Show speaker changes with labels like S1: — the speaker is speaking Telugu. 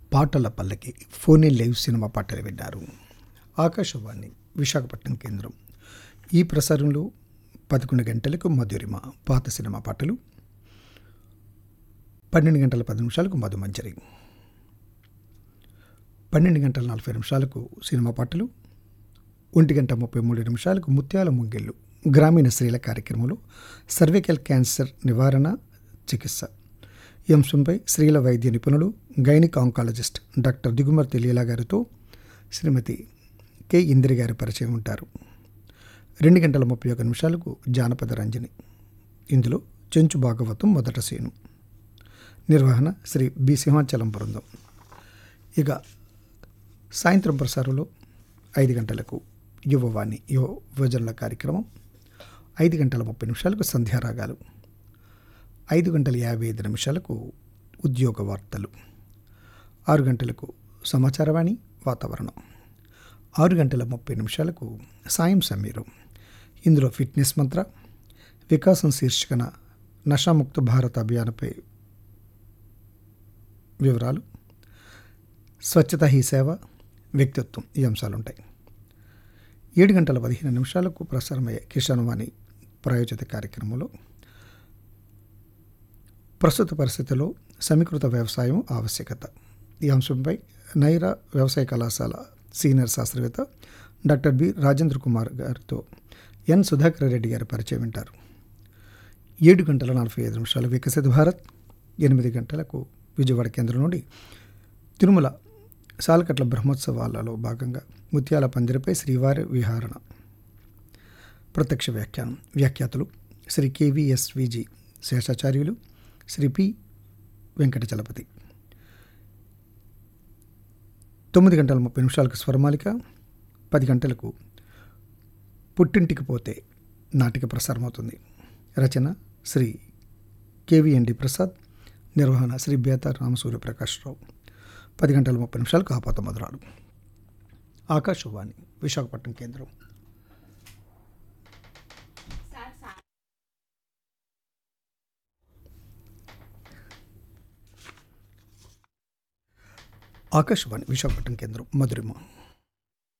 S1: పాటల పల్లకి ఫోన్ ఇన్ లైవ్ సినిమా పాటలు విన్నారు ఆకాశవాణి విశాఖపట్నం కేంద్రం ఈ ప్రసారంలో పదకొండు గంటలకు మధురిమ పాత సినిమా పాటలు పన్నెండు గంటల పది నిమిషాలకు మధుమంజరి పన్నెండు గంటల నలభై నిమిషాలకు సినిమా పాటలు ఒంటి గంట ముప్పై మూడు నిమిషాలకు ముత్యాల ముంగిళ్ళు గ్రామీణ స్త్రీల కార్యక్రమంలో సర్వికల్ క్యాన్సర్ నివారణ చికిత్స ఈ అంశంపై స్త్రీల వైద్య నిపుణులు gynaec oncologist doctor Digumarthi Leela గారితో శ్రీమతి కె ఇందిరి గారి పరిచయం ఉంటారు రెండు గంటల ముప్పై ఒక నిమిషాలకు జానపద రంజని ఇందులో చెంచు భాగవతం మొదట సీను నిర్వహణ శ్రీ బి సింహాచలం బృందం ఇక సాయంత్రం ప్రసారంలో ఐదు గంటలకు యువవాణి యువ యువజనుల కార్యక్రమం ఐదు గంటల ముప్పై నిమిషాలకు సంధ్యారాగాలు ఐదు గంటల యాభై ఐదు నిమిషాలకు ఉద్యోగ వార్తలు ఆరు గంటలకు సమాచారవాణి వాతావరణం ఆరు గంటల ముప్పై నిమిషాలకు సాయం సమీరం ఇందులో ఫిట్నెస్ మంత్ర వికాసం శీర్షికన నషాముక్త భారత్ అభియాన్పై వివరాలు స్వచ్ఛత హీ సేవ వ్యక్తిత్వం ఈ అంశాలు ఉంటాయి ఏడు గంటల పదిహేను నిమిషాలకు ప్రసారమయ్యే కిషాన్ వాణి ప్రాయోజిత కార్యక్రమంలో ప్రస్తుత పరిస్థితుల్లో సమీకృత వ్యవసాయం ఆవశ్యకత ఈ అంశంపై నైరా వ్యవసాయ కళాశాల సీనియర్ శాస్త్రవేత్త డాక్టర్ బి రాజేంద్ర కుమార్ గారితో ఎన్ సుధాకర్ రెడ్డి గారి పరిచయం వింటారు ఏడు గంటల నలభై ఐదు నిమిషాలు వికసిత భారత్ ఎనిమిది గంటలకు విజయవాడ కేంద్రం నుండి తిరుమల సాలకట్ల బ్రహ్మోత్సవాలలో భాగంగా ముత్యాల పందిరిపై శ్రీవారి విహారణ ప్రత్యక్ష వ్యాఖ్యానం వ్యాఖ్యాతలు శ్రీ కేవీఎస్విజి శేషాచార్యులు శ్రీ పి వెంకట చలపతి తొమ్మిది గంటల ముప్పై నిమిషాలకు స్వరమాలిక పది గంటలకు పుట్టింటికి పోతే నాటిక ప్రసారమవుతుంది రచన శ్రీ కేవీఎన్డి ప్రసాద్ నిర్వహణ శ్రీ బేతార్ రామసూర్య ప్రకాశ్రావు పది గంటల ముప్పై నిమిషాలకు ఆపాత మధురాలు ఆకాశవాణి విశాఖపట్నం కేంద్రం ఆకాశవాణి విశాఖపట్నం కేంద్రం మధురిమ